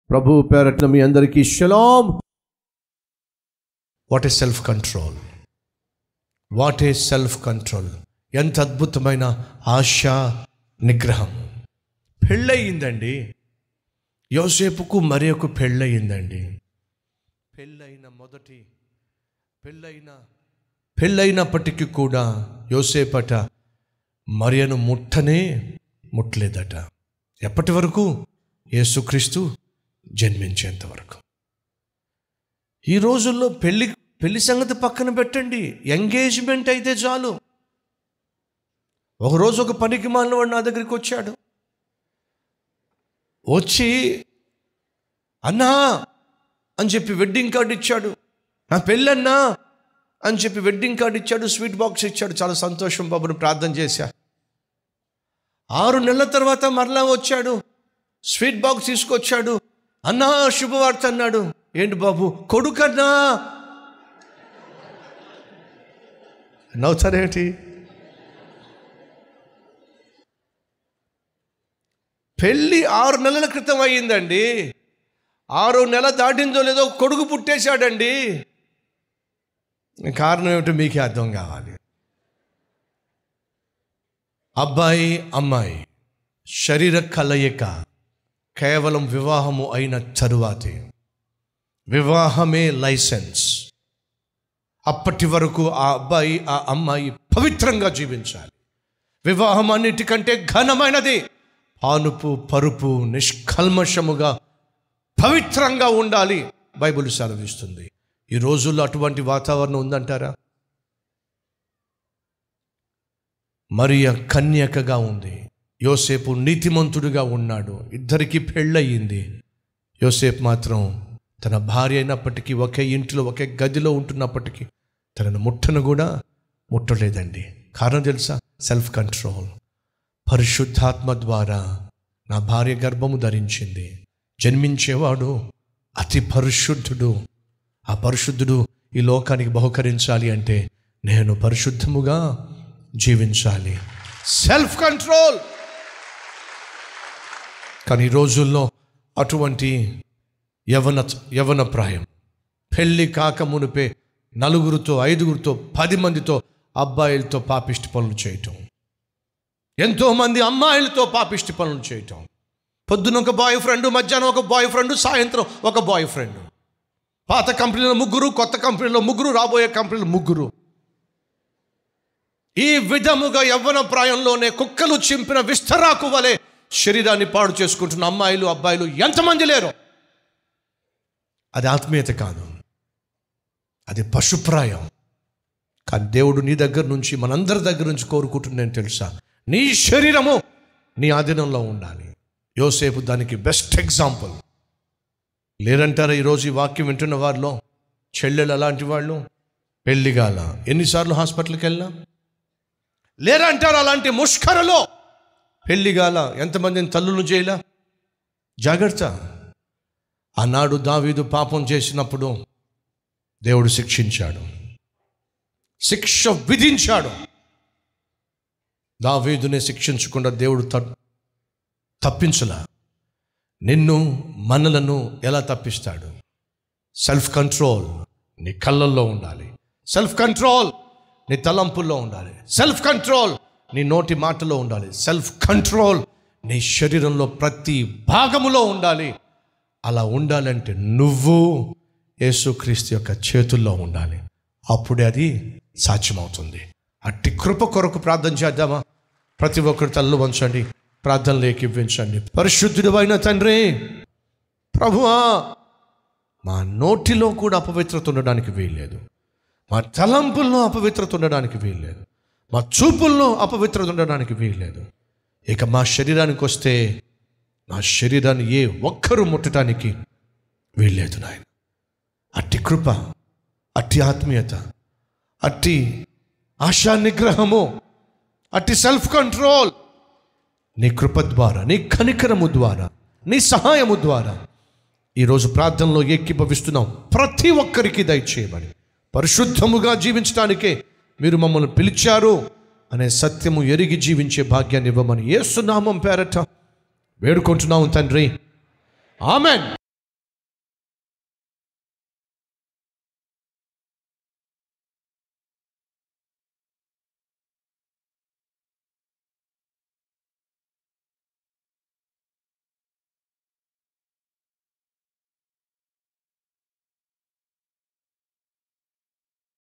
ప్రభు పేరట్న మీ అందరికీ షలాం what a self control what a self control ఎంత అద్భుతమైన ఆశ నిగ్రహం పెళ్ళయిందండి యోసేపుకు మరి ఒక పెళ్ళయిందండి పెళ్ళైన మొదటి పెళ్ళైన పెళ్ళైనప్పటికీ కూడా యోసేపట మరియను ముట్టనే ముట్టలేదట ఎప్పటి వరకు యేసుక్రీస్తు జన్మించేంత వరకు ఈ రోజుల్లో పెళ్లి పెళ్లి సంగతి పక్కన పెట్టండి ఎంగేజ్మెంట్ అయితే చాలు ఒకరోజు ఒక పనికి మాలినవాడు నా దగ్గరికి వచ్చాడు వచ్చి అన్నా అని చెప్పి వెడ్డింగ్ కార్డు ఇచ్చాడు నా పెళ్ళన్నా అని చెప్పి వెడ్డింగ్ కార్డు ఇచ్చాడు స్వీట్ బాక్స్ ఇచ్చాడు చాలా సంతోషం బాబుని ప్రార్థన చేశా ఆరు నెలల తర్వాత మరలా వచ్చాడు స్వీట్ బాక్స్ తీసుకొచ్చాడు అన్నా శుభవార్త అన్నాడు ఏంటి బాబు కొడుకన్నా నవ్వుతారేంటి పెళ్ళి ఆరు నెలల క్రితం అయ్యిందండి ఆరు నెల దాటిందో లేదో కొడుకు పుట్టేశాడండి కారణం ఏమిటో మీకే అర్థం కావాలి అబ్బాయి అమ్మాయి శరీర కలయిక కేవలం వివాహము అయిన తరువాతే వివాహమే లైసెన్స్ అప్పటి వరకు ఆ అబ్బాయి ఆ అమ్మాయి పవిత్రంగా జీవించాలి వివాహం అన్నిటికంటే ఘనమైనది పానుపు పరుపు నిష్కల్మషముగా పవిత్రంగా ఉండాలి బైబిల్ సెలవిస్తుంది ఈ రోజుల్లో అటువంటి వాతావరణం ఉందంటారా మరియ కన్యకగా ఉంది యోసేపు నీతిమంతుడిగా ఉన్నాడు ఇద్దరికి పెళ్ళయింది యోసేపు మాత్రం తన భార్య అయినప్పటికీ ఒకే ఇంటిలో ఒకే గదిలో ఉంటున్నప్పటికీ తనను ముట్టను కూడా ముట్టలేదండి కారణం తెలుసా సెల్ఫ్ కంట్రోల్ పరిశుద్ధాత్మ ద్వారా నా భార్య గర్భము ధరించింది జన్మించేవాడు అతి పరిశుద్ధుడు ఆ పరిశుద్ధుడు ఈ లోకానికి బహుకరించాలి అంటే నేను పరిశుద్ధముగా జీవించాలి సెల్ఫ్ కంట్రోల్ కానీ ఈ రోజుల్లో అటువంటి యవన యవన ప్రాయం పెళ్ళి కాక మునిపే నలుగురితో ఐదుగురితో పది మందితో అబ్బాయిలతో పాపిష్టి పనులు చేయటం ఎంతోమంది అమ్మాయిలతో పాపిష్టి పనులు చేయటం పొద్దున ఒక బాయ్ ఫ్రెండ్ మధ్యాహ్నం ఒక బాయ్ ఫ్రెండ్ సాయంత్రం ఒక బాయ్ ఫ్రెండ్ పాత కంపెనీలో ముగ్గురు కొత్త కంపెనీలో ముగ్గురు రాబోయే కంపెనీలో ముగ్గురు ఈ విధముగా యవ్వన ప్రాయంలోనే కుక్కలు చింపిన విస్తరాకు వలె శరీరాన్ని పాడు చేసుకుంటున్న అమ్మాయిలు అబ్బాయిలు ఎంతమంది లేరు అది ఆత్మీయత కాదు అది పశుప్రాయం కానీ దేవుడు నీ దగ్గర నుంచి మనందరి దగ్గర నుంచి కోరుకుంటున్నాను తెలుసా నీ శరీరము నీ ఆధీనంలో ఉండాలి యోసేపు దానికి బెస్ట్ ఎగ్జాంపుల్ లేరంటారా ఈరోజు ఈ వాక్యం వింటున్న వారిలో చెల్లెలు అలాంటి వాళ్ళు పెళ్లిగాల ఎన్నిసార్లు హాస్పిటల్కి వెళ్ళాం లేరంటారు అలాంటి ముష్కరలో పెళ్లిగాల ఎంతమందిని తల్లులు చేయలా జాగ్రత్త ఆనాడు దావీదు పాపం చేసినప్పుడు దేవుడు శిక్షించాడు శిక్ష విధించాడు దావీదునే శిక్షించకుండా దేవుడు త- తప్పించలా నిన్ను మనలను ఎలా తప్పిస్తాడు సెల్ఫ్ కంట్రోల్ నీ కళ్ళల్లో ఉండాలి సెల్ఫ్ కంట్రోల్ నీ తలంపుల్లో ఉండాలి సెల్ఫ్ కంట్రోల్ నీ నోటి మాటలో ఉండాలి సెల్ఫ్ కంట్రోల్ నీ శరీరంలో ప్రతి భాగములో ఉండాలి అలా ఉండాలంటే నువ్వు యేసుక్రీస్తు యొక్క చేతుల్లో ఉండాలి అప్పుడే అది సాధ్యమవుతుంది అట్టి కృప కొరకు ప్రార్థన చేద్దామా ప్రతి ఒక్కరు తల్లు వంచండి ప్రార్థనలోకి ఇవ్వించండి పరిశుద్ధుడు అయిన తండ్రి ప్రభువా మా నోటిలో కూడా అపవిత్రత ఉండడానికి వీల్లేదు మా తలంపుల్లో అపవిత్రత ఉండడానికి వీల్లేదు మా చూపుల్లో అపవిత్రత ఉండడానికి వీల్లేదు ఇక మా శరీరానికి వస్తే నా శరీరాన్ని ఏ ఒక్కరూ ముట్టడానికి వీల్లేదు నాయన అట్టి కృప అట్టి ఆత్మీయత అట్టి ఆశా నిగ్రహము అట్టి సెల్ఫ్ కంట్రోల్ నీ కృప ద్వారా నీ కనికరము ద్వారా నీ సహాయము ద్వారా ఈరోజు ప్రార్థనలో ఏకీభవిస్తున్నాం ప్రతి ఒక్కరికి దయచేయమని పరిశుద్ధముగా జీవించడానికే మీరు మమ్మల్ని పిలిచారు అనే సత్యము ఎరిగి జీవించే భాగ్యాన్ని ఇవ్వమని ఏసునామం పేరట వేడుకుంటున్నాం తండ్రి ఆమెన్